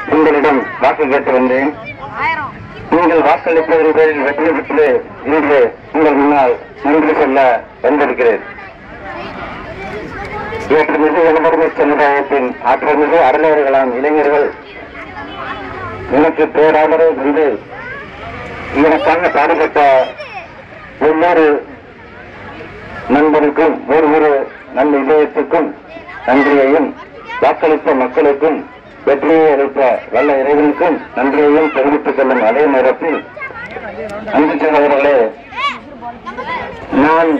உங்களிடம் வாக்கு கேட்டு வந்தேன் நீங்கள் வாக்களிப்பதன் பேரில் வெற்றி பெற்று இன்று உங்கள் முன்னால் நன்றி சொல்ல வந்திருக்கிறேன் ஏற்றுமிகு இளம்பெருமை சமுதாயத்தின் ஆற்றல்மிகு அருளவர்களாம் இளைஞர்கள் எனக்கு பேராதரவு தந்து எனக்காக பாடுபட்ட ஒவ்வொரு நண்பனுக்கும் ஒரு ஒரு நல்ல இதயத்துக்கும் நன்றியையும் வாக்களித்த மக்களுக்கும் வெற்றியை அளித்த வல்ல இறைவனுக்கும் நன்றியையும் தெரிவித்துக் கொள்ளும் அதே நேரத்தில் அன்பு சகோதரர்களே நான்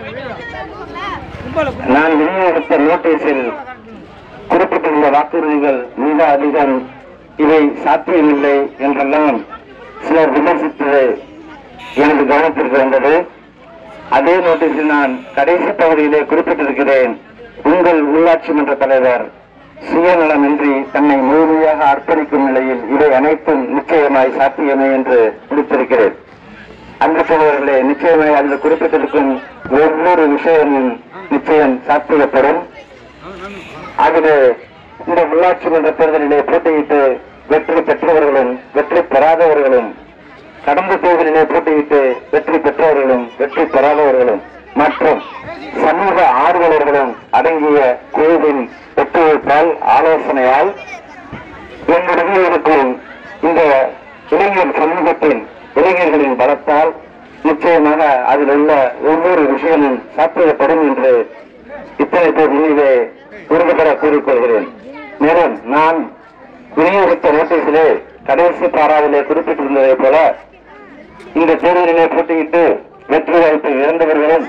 நான் விநியோகித்த நோட்டீஸில் குறிப்பிட்டுள்ள வாக்குறுதிகள் மிக அதிகம் இவை சாத்தியமில்லை என்றெல்லாம் சிலர் விமர்சித்தது எனது கவனத்திற்கு வந்தது அதே நோட்டீஸில் நான் கடைசி பகுதியிலே குறிப்பிட்டிருக்கிறேன் உங்கள் உள்ளாட்சி மன்ற தலைவர் சுயநலமின்றி தன்னை முழுமையாக அர்ப்பணிக்கும் நிலையில் இவை அனைத்தும் நிச்சயமாய் சாத்தியமே என்று முடித்திருக்கிறேன் அன்பு சகோதரர்களே நிச்சயமாய் அதில் குறிப்பிட்டிருக்கும் ஒவ்வொரு விஷயமும் நிச்சயம் சாத்தியப்படும் அதிலே இந்த உள்ளாட்சி மன்ற தேர்தலிலே போட்டியிட்டு வெற்றி பெற்றவர்களும் வெற்றி பெறாதவர்களும் கடந்த தேர்தலிலே போட்டியிட்டு வெற்றி பெற்றவர்களும் வெற்றி பெறாதவர்களும் மற்றும் சமூக ஆர்வலர்களும் அடங்கிய குழுவின் ஒத்துழைப்பால் ஆலோசனையால் என்னுடைய இருக்கும் இந்த இளைஞர் சமூகத்தின் இளைஞர்களின் பலத்தால் நிச்சயமாக அதில் உள்ள ஒவ்வொரு விஷயமும் சாத்தியப்படும் என்று இத்தனை பேர் முன்னிலே உறுதிபட கூறிக்கொள்கிறேன் மேலும் நான் விநியோகித்த நோட்டீஸிலே கடைசி பாராவிலே குறிப்பிட்டிருந்ததைப் போல இந்த தேர்தலிலே போட்டியிட்டு வெற்றி வாய்ப்பை இழந்தவர்களும்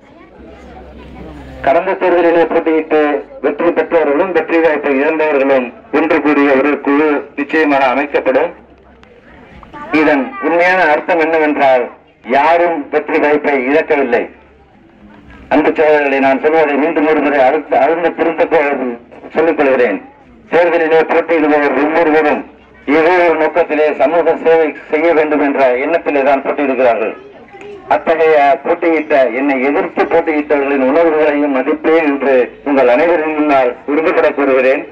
கடந்த தேர்தலிலே போட்டியிட்டு வெற்றி பெற்றவர்களும் வெற்றி வாய்ப்பை இழந்தவர்களும் ஒன்று கூடிய ஒரு குழு நிச்சயமாக அமைக்கப்படும் இதன் உண்மையான அர்த்தம் என்னவென்றால் யாரும் வெற்றி வாய்ப்பை இழக்கவில்லை அன்பு சோழர்களை நான் சொல்வதை மீண்டும் ஒரு முறை அழுத்த அழுந்த திருத்த சொல்லிக் கொள்கிறேன் தேர்தலிலே போட்டியிடுபவர் ஒவ்வொருவரும் ஏதோ ஒரு நோக்கத்திலே சமூக சேவை செய்ய வேண்டும் என்ற எண்ணத்திலே தான் போட்டியிடுகிறார்கள் அத்தகைய போட்டியிட்ட என்னை எதிர்த்து போட்டியிட்டவர்களின் உணர்வுகளையும் மதிப்பேன் என்று உங்கள் அனைவரின் முன்னால் உறுதிபட கூறுகிறேன்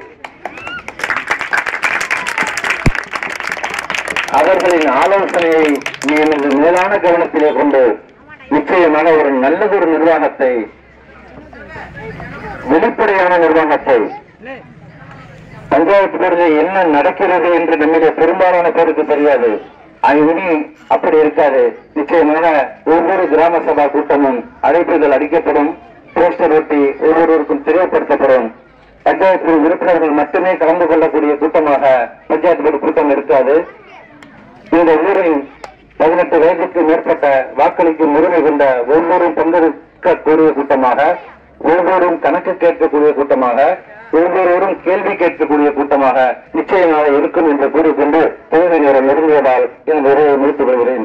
அவர்களின் ஆலோசனையை எனது மேலான கவனத்திலே கொண்டு நிச்சயமாக ஒரு நல்லதொரு நிர்வாகத்தை வெளிப்படையான நிர்வாகத்தை பஞ்சாயத்து தேர்தலில் என்ன நடக்கிறது என்று நம்மிலே பெரும்பாலான பேருக்கு தெரியாது அது இனி அப்படி இருக்காது நிச்சயமாக ஒவ்வொரு கிராம சபா கூட்டமும் அழைப்புகள் அளிக்கப்படும் போஸ்டர் ஒட்டி ஒவ்வொருவருக்கும் தெரியப்படுத்தப்படும் பஞ்சாயத்து உறுப்பினர்கள் மட்டுமே கலந்து கொள்ளக்கூடிய கூட்டமாக பஞ்சாயத்து போர்டு கூட்டம் இருக்காது இந்த ஊரின் பதினெட்டு வயதுக்கு மேற்பட்ட வாக்களிக்கும் உரிமை கொண்ட ஒவ்வொரும் பங்கெடுக்கக்கூடிய கூட்டமாக ஒவ்வொரும் கணக்கு கேட்கக்கூடிய கூட்டமாக ஒவ்வொருவரும் கேள்வி கேட்கக்கூடிய கூட்டமாக நிச்சயமாக இருக்கும் என்று கூறிக்கொண்டு தேவை நேரம் நெருங்குவதால் எனது உரையை முடித்துக் கொள்கிறேன்